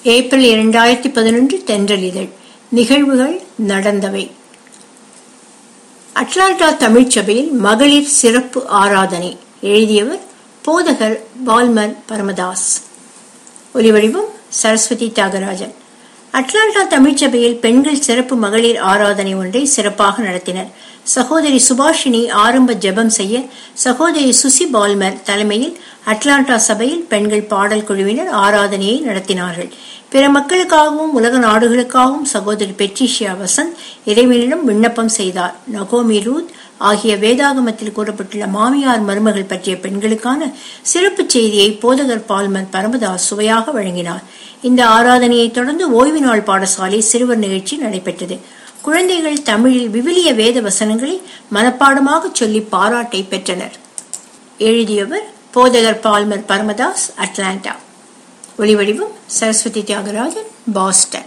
April இரண்டாயிரத்தி பதினொன்று தென்றல் இதழ் நிகழ்வுகள் நடந்தவை அட்லாண்டா தமிழ்ச்சபையில் மகளிர் சிறப்பு ஆராதனை எழுதியவர் போதகர் பால்மன் பரமதாஸ் ஒலிவடிவம் சரஸ்வதி தியாகராஜன் அட்லாண்டா தமிழ்ச்சபையில் பெண்கள் சிறப்பு மகளிர் ஆராதனை ஒன்றை சிறப்பாக நடத்தினர் சகோதரி சுபாஷினி ஆரம்ப ஜெபம் செய்ய சகோதரி சுசி பால்மர் தலைமையில் அட்லாண்டா சபையில் பெண்கள் பாடல் குழுவினர் ஆராதனையை நடத்தினார்கள் பிற மக்களுக்காகவும் உலக நாடுகளுக்காகவும் சகோதரி பெட்ரிஷியா வசந்த் இறைவனிடம் விண்ணப்பம் செய்தார் நகோமி ரூத் ஆகிய வேதாகமத்தில் கூறப்பட்டுள்ள மாமியார் மருமகள் பற்றிய பெண்களுக்கான சிறப்பு செய்தியை போதகர் பால்மன் பரமதாஸ் சுவையாக வழங்கினார் இந்த ஆராதனையை தொடர்ந்து ஓய்வு நாள் பாடசாலை சிறுவர் நிகழ்ச்சி நடைபெற்றது குழந்தைகள் தமிழில் விவிலிய வேத வசனங்களை மனப்பாடமாக சொல்லி பாராட்டை பெற்றனர் எழுதியவர் போதகர் பால்மர் பரமதாஸ் அட்லாண்டா ஒளிவடிவம் சரஸ்வதி தியாகராஜன் பாஸ்டன்